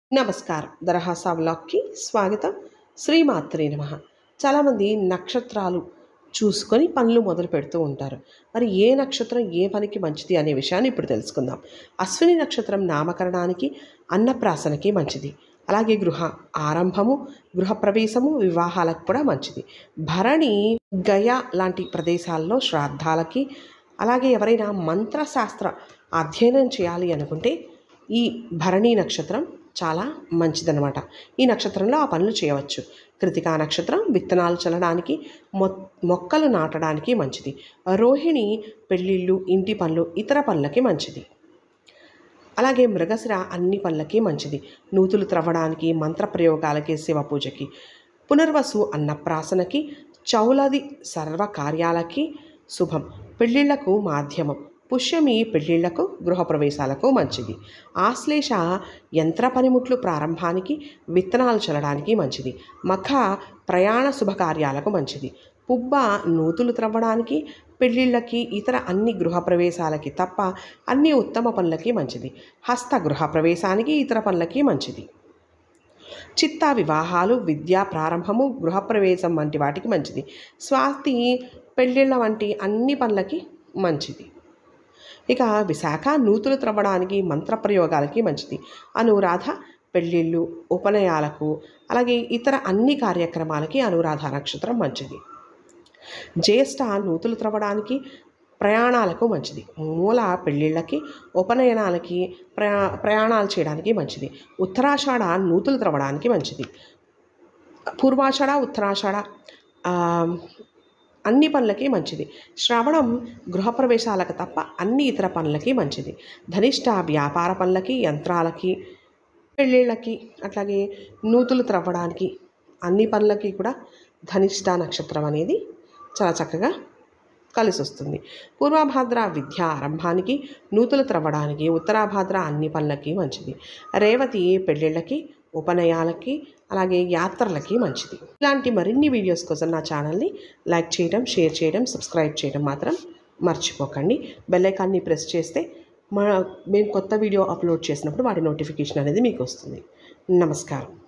నమస్కారం దరహాసా వ్లాగ్కి స్వాగతం శ్రీమాత్రే నమ చాలామంది నక్షత్రాలు చూసుకొని పనులు మొదలు పెడుతూ ఉంటారు మరి ఏ నక్షత్రం ఏ పనికి మంచిది అనే విషయాన్ని ఇప్పుడు తెలుసుకుందాం అశ్విని నక్షత్రం నామకరణానికి అన్నప్రాసనకి మంచిది అలాగే గృహ ఆరంభము గృహప్రవేశము వివాహాలకు కూడా మంచిది భరణి గయ లాంటి ప్రదేశాల్లో శ్రాద్ధాలకి అలాగే ఎవరైనా మంత్రశాస్త్ర అధ్యయనం చేయాలి అనుకుంటే ఈ భరణి నక్షత్రం చాలా మంచిదన్నమాట ఈ నక్షత్రంలో ఆ పనులు చేయవచ్చు కృతికా నక్షత్రం విత్తనాలు చల్లడానికి మొ మొక్కలు నాటడానికి మంచిది రోహిణి పెళ్ళిళ్ళు ఇంటి పనులు ఇతర పనులకి మంచిది అలాగే మృగశిర అన్ని పనులకి మంచిది నూతులు త్రవ్వడానికి మంత్రప్రయోగాలకి శివ పూజకి పునర్వసు అన్నప్రాసనకి చౌలది సర్వ కార్యాలకి శుభం పెళ్ళిళ్లకు మాధ్యమం పుష్యమి పెళ్ళిళ్లకు గృహప్రవేశాలకు మంచిది ఆశ్లేష యంత్ర పనిముట్లు ప్రారంభానికి విత్తనాలు చల్లడానికి మంచిది మఖ ప్రయాణ శుభకార్యాలకు మంచిది పుబ్బ నూతులు త్రవ్వడానికి పెళ్ళిళ్ళకి ఇతర అన్ని గృహప్రవేశాలకి తప్ప అన్ని ఉత్తమ పనులకి మంచిది హస్త గృహప్రవేశానికి ఇతర పనులకి మంచిది చిత్త వివాహాలు విద్యా ప్రారంభము గృహప్రవేశం వంటి వాటికి మంచిది స్వాతి పెళ్ళిళ్ళ వంటి అన్ని పనులకి మంచిది ఇక విశాఖ నూతులు త్రవ్వడానికి మంత్రప్రయోగాలకి మంచిది అనురాధ పెళ్ళిళ్ళు ఉపనయాలకు అలాగే ఇతర అన్ని కార్యక్రమాలకి అనురాధ నక్షత్రం మంచిది జ్యేష్ఠ నూతులు త్రవ్వడానికి ప్రయాణాలకు మంచిది మూల పెళ్ళిళ్ళకి ఉపనయనాలకి ప్రయా ప్రయాణాలు చేయడానికి మంచిది ఉత్తరాషాఢ నూతులు త్రవ్వడానికి మంచిది పూర్వాషాఢ ఉత్తరాషాఢ అన్ని పనులకి మంచిది శ్రవణం గృహప్రవేశాలకు తప్ప అన్ని ఇతర పనులకి మంచిది ధనిష్ట వ్యాపార పనులకి యంత్రాలకి పెళ్ళిళ్ళకి అట్లాగే నూతులు త్రవ్వడానికి అన్ని పనులకి కూడా ధనిష్ట నక్షత్రం అనేది చాలా చక్కగా కలిసి వస్తుంది పూర్వభాద్ర విద్య ఆరంభానికి నూతులు త్రవ్వడానికి ఉత్తరాభాద్ర అన్ని పనులకి మంచిది రేవతి పెళ్ళిళ్ళకి ఉపనయాలకి అలాగే యాత్రలకి మంచిది ఇలాంటి మరిన్ని వీడియోస్ కోసం నా ఛానల్ని లైక్ చేయడం షేర్ చేయడం సబ్స్క్రైబ్ చేయడం మాత్రం మర్చిపోకండి బెల్ ఐకాన్ని ప్రెస్ చేస్తే మా మేము కొత్త వీడియో అప్లోడ్ చేసినప్పుడు వాటి నోటిఫికేషన్ అనేది మీకు వస్తుంది నమస్కారం